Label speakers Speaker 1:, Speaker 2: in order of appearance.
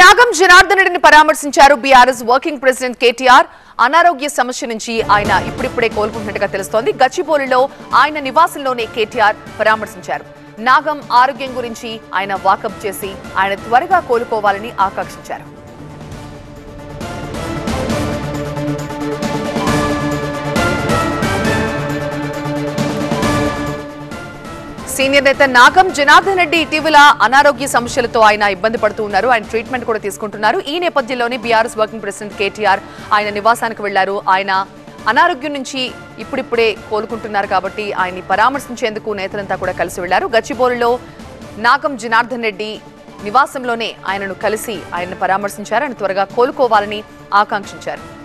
Speaker 1: నాగం జనార్దన్ రెడ్డిని పరామర్శించారు BRS working president KTR అనారోగ్య సమస్య నుంచి ఆయన ఇప్పుడిప్పుడే కోలుకుంటున్నట్టుగా తెలుస్తోంది గచ్చిబౌలిలో ఆయన నివాసంలోనే కేటీఆర్ పరామర్శించారు నాగం ఆరోగ్యం గురించి ఆయన వాకప్ చేసి ఆయన త్వరగా కోలుకోవాలని ఆకాంక్షించారు సీనియర్ నేత నాగం జనార్దన్ రెడ్డి ఇటీవల అనారోగ్య సమస్యలతో ఆయన ఇబ్బంది పడుతూ ఉన్నారు ఆయన ట్రీట్మెంట్ కూడా తీసుకుంటున్నారు ఈ నేపథ్యంలోనే బీఆర్ఎస్ వర్కింగ్ ప్రెసిడెంట్ కేటీఆర్ ఆయన నివాసానికి వెళ్లారు ఆయన అనారోగ్యం నుంచి ఇప్పుడిప్పుడే కోలుకుంటున్నారు కాబట్టి ఆయన్ని పరామర్శించేందుకు నేతలంతా కూడా కలిసి వెళ్లారు గచ్చిబౌలిలో నాగం జనార్దన్ రెడ్డి నివాసంలోనే ఆయనను కలిసి ఆయన్ని పరామర్శించారు ఆయన త్వరగా కోలుకోవాలని ఆకాంక్షించారు